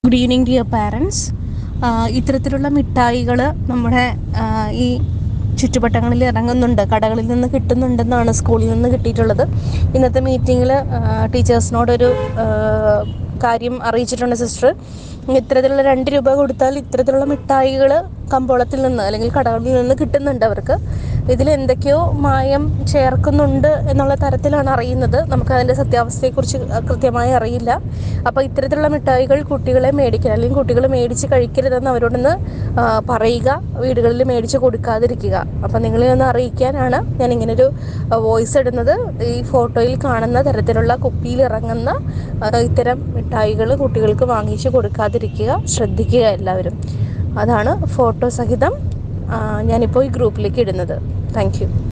good evening dear parents ഇത്തരത്തിലുള്ള മിഠായികൾ നമ്മുടെ ആ, ഈ ചുറ്റുവട്ടങ്ങളിൽ ഇറങ്ങുന്നുണ്ട് കടകളിൽ നിന്ന് കിട്ടുന്നുണ്ടെന്നാണ് സ്കൂളിൽ നിന്ന് കിട്ടിയിട്ടുള്ളത് ഇന്നത്തെ മീറ്റിങ്ങിൽ ടീച്ചേഴ്സിനോടൊരു ആ, കാര്യം അറിയിച്ചിട്ടുണ്ട് സിസ്റ്റർ ഇത്തരത്തിലുള്ള രണ്ട് രൂപ കൊടുത്താൽ ഇത്തരത്തിലുള്ള മിഠായികൾ കമ്പോളത്തിൽ നിന്ന് അല്ലെങ്കിൽ കടകളിൽ നിന്ന് കിട്ടുന്നുണ്ട് അവർക്ക് ഇതിൽ എന്തൊക്കെയോ മായം ചേർക്കുന്നുണ്ട് എന്നുള്ള തരത്തിലാണ് അറിയുന്നത് നമുക്ക് അതിൻ്റെ സത്യാവസ്ഥയെക്കുറിച്ച് കൃത്യമായി അറിയില്ല അപ്പോൾ ഇത്തരത്തിലുള്ള മിഠായികൾ കുട്ടികളെ മേടിക്കുക അല്ലെങ്കിൽ കുട്ടികൾ മേടിച്ച് കഴിക്കരുതെന്ന് അവരോടൊന്ന് ആ, പറയുക വീടുകളിൽ മേടിച്ച് കൊടുക്കാതിരിക്കുക അപ്പോൾ നിങ്ങളെ ഒന്ന് അറിയിക്കാനാണ് ഞാൻ ഇങ്ങനൊരു വോയിസ് ഇടുന്നത് ഈ ഫോട്ടോയിൽ കാണുന്ന തരത്തിലുള്ള കുപ്പിയിൽ ഇറങ്ങുന്ന ആ, ഇത്തരം മിഠായികൾ കുട്ടികൾക്ക് വാങ്ങിച്ച് കൊടുക്കാതിരിക്കുക ശ്രദ്ധിക്കുക എല്ലാവരും അതാണ് ഫോട്ടോ സഹിതം ആ, ഞാനിപ്പോൾ ഈ ഗ്രൂപ്പിലേക്ക് ഇടുന്നത് താങ്ക് യു